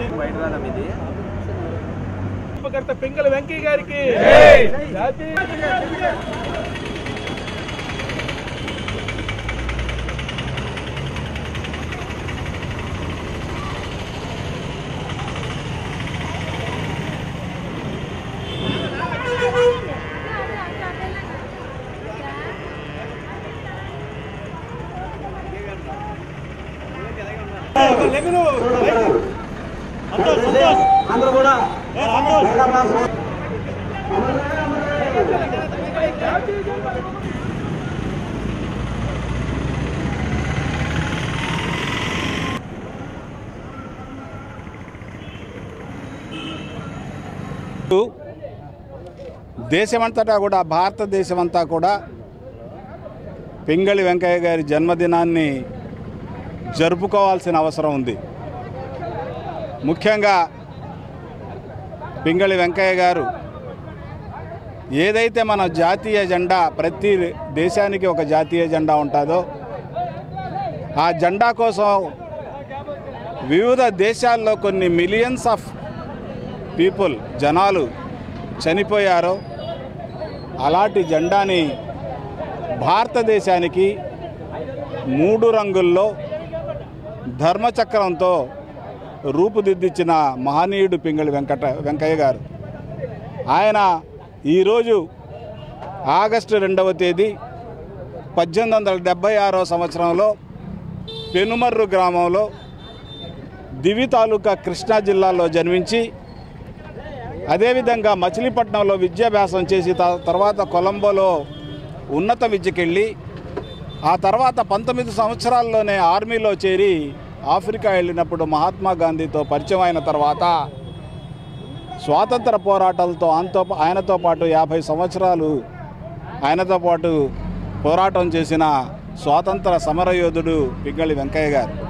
బయటరాదం ఇది ఉపకర్త పింగళ వెంకయ్య గారికి జాతీయ అందరూ కూడా దేశమంతటా కూడా భారతదేశమంతా కూడా పింగళి వెంకయ్య గారి జన్మదినాన్ని జరుపుకోవాల్సిన అవసరం ఉంది ముఖ్యంగా పింగళి వెంకయ్య గారు ఏదైతే మన జాతీయ జెండా ప్రతి దేశానికి ఒక జాతీయ జెండా ఉంటుందో ఆ జెండా కోసం వివిధ దేశాల్లో కొన్ని మిలియన్స్ ఆఫ్ పీపుల్ జనాలు చనిపోయారో అలాంటి జెండాని భారతదేశానికి మూడు రంగుల్లో ధర్మచక్రంతో రూపుదిద్దించిన మహనీయుడు పింగళి వెంకట వెంకయ్య గారు ఆయన ఈరోజు ఆగస్టు రెండవ తేదీ పద్దెనిమిది వందల డెబ్భై ఆరో సంవత్సరంలో పెనుమర్రు గ్రామంలో దివి తాలూకా కృష్ణా జిల్లాలో జన్మించి అదేవిధంగా మచిలీపట్నంలో విద్యాభ్యాసం చేసి త- తర్వాత కొలంబోలో ఉన్నత విద్యకెళ్ళి ఆ తర్వాత పంతొమ్మిది సంవత్సరాల్లోనే ఆర్మీలో చేరి ఆఫ్రికా వెళ్ళినప్పుడు మహాత్మా గాంధీతో పరిచయం అయిన తర్వాత స్వాతంత్ర పోరాటాలతో ఆయనతో ఆయనతో పాటు యాభై సంవత్సరాలు ఆయనతో పాటు పోరాటం చేసిన స్వాతంత్ర సమరయోధుడు పింగళి వెంకయ్య గారు